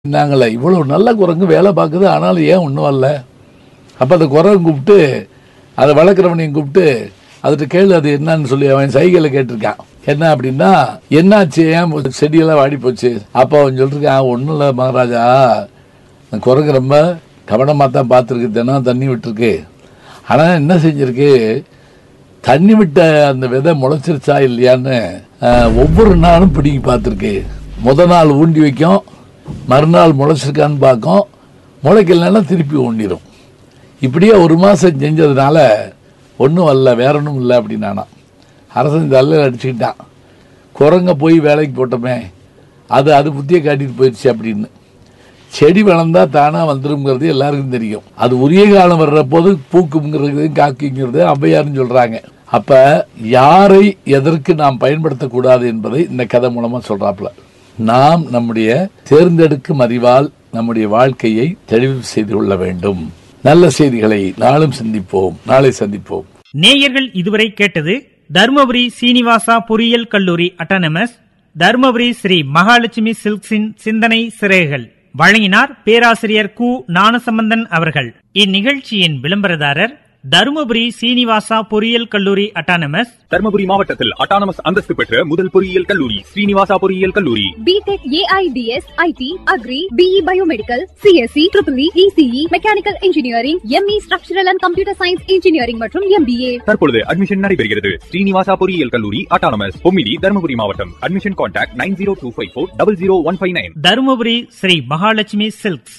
நாங்களே இவ்வளவு நல்ல குரங்கு வேலை பார்க்குது ஆனாலும் ஏன் ஒன்றும் வரல அப்போ அந்த குரங்கு கூப்பிட்டு அதை வளர்க்குறவனையும் கூப்பிட்டு அதுகிட்ட கேளு அது என்னன்னு சொல்லி அவன் சைகையில் கேட்டிருக்கான் என்ன அப்படின்னா என்னாச்சு ஏன் செடியெல்லாம் வாடி போச்சு அப்போ அவன் சொல்லிருக்கான் ஒன்றும் இல்லை மகாராஜா அந்த குரங்கு ரொம்ப கவனமாக தான் பார்த்துருக்கு தினம் தண்ணி விட்டுருக்கு ஆனால் என்ன செஞ்சிருக்கு தண்ணி விட்ட அந்த விதை முளைச்சிருச்சா இல்லையான்னு ஆஹ், ஒவ்வொரு நாளும் பிடிங்கி பார்த்துருக்கு முத நாள் ஊண்டி வைக்கும் மறுநாள் முளைச்சிருக்கான்னு பார்க்கும் முளைக்கலன்னா திருப்பி ஊண்டிடும் இப்படியே ஒரு மாதம் செஞ்சதுனால ஒன்றும் வரல வேற ஒன்றும் இல்லை அப்படின்னானா அரசன் தள்ள அடிச்சுக்கிட்டான் குரங்க போய் வேலைக்கு போட்டோமே அது அது புத்தியை காட்டிட்டு போயிடுச்சு அப்படின்னு செடி வளர்ந்தா தானா வந்துருங்கிறது எல்லாருக்கும் தெரியும் அது உரிய காலம் வர்ற போது பூக்குங்கிறது காக்குங்கிறது ஔவையார்னு சொல்றாங்க அப்ப யாரை எதற்கு நாம் பயன்படுத்தக்கூடாது என்பதை இந்த கதை மூலமா சொல்றாப்புல நாம் நம்முடைய தேர்ந்தெடுக்கும் அறிவால் நம்முடைய வாழ்க்கையை தெளிவு செய்து கொள்ள வேண்டும் நல்ல செய்திகளை நாளும் சிந்திப்போம் நாளை சந்திப்போம் நேயர்கள் இதுவரை கேட்டது தருமபுரி சீனிவாசா பொறியியல் கல்லூரி அட்டானமஸ் தருமபுரி ஸ்ரீ மகாலட்சுமி சில்க்ஸின் சிந்தனை சிறைகள் வழங்கினார் பேராசிரியர் கு ஞானசம்பந்தன் அவர்கள் இந்நிகழ்ச்சியின் விளம்பரதாரர் தருமபுரி சீனிவாசா பொறியியல் கல்லூரி அட்டானமஸ் தர்மபுரி மாவட்டத்தில் அட்டானமஸ் அந்தஸ்து பெற்ற முதல் பொறியியல் கல்லூரி ஸ்ரீனிவாசா பொறியியல் கல்லூரி BTech AIDS IT agri BE biomedical CSC triple ECE mechanical engineering ME structural and computer science engineering மற்றும் எம்பிஏ தற்பொழுது அட்மிஷன் நடைபெறுகிறது ஸ்ரீனிவாசா பொறியியல் கல்லூரி அட்டானமஸ் பொம்மிடி தர்மபுரி மாவட்டம் admission contact nine zero two five four double zero one five nine Dharmapuri Shri Mahalakshmi silks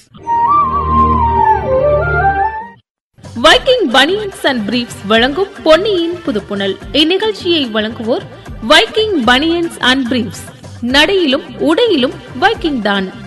Viking banians and briefs வழங்கும் பொன்னியின் புதுப்புணல் இந்நிகழ்ச்சியை வழங்குவோர் வைக்கிங் பனியன்ஸ் அண்ட் பிரீஃப்ஸ் நடையிலும் உடையிலும் வைக்கிங் தான்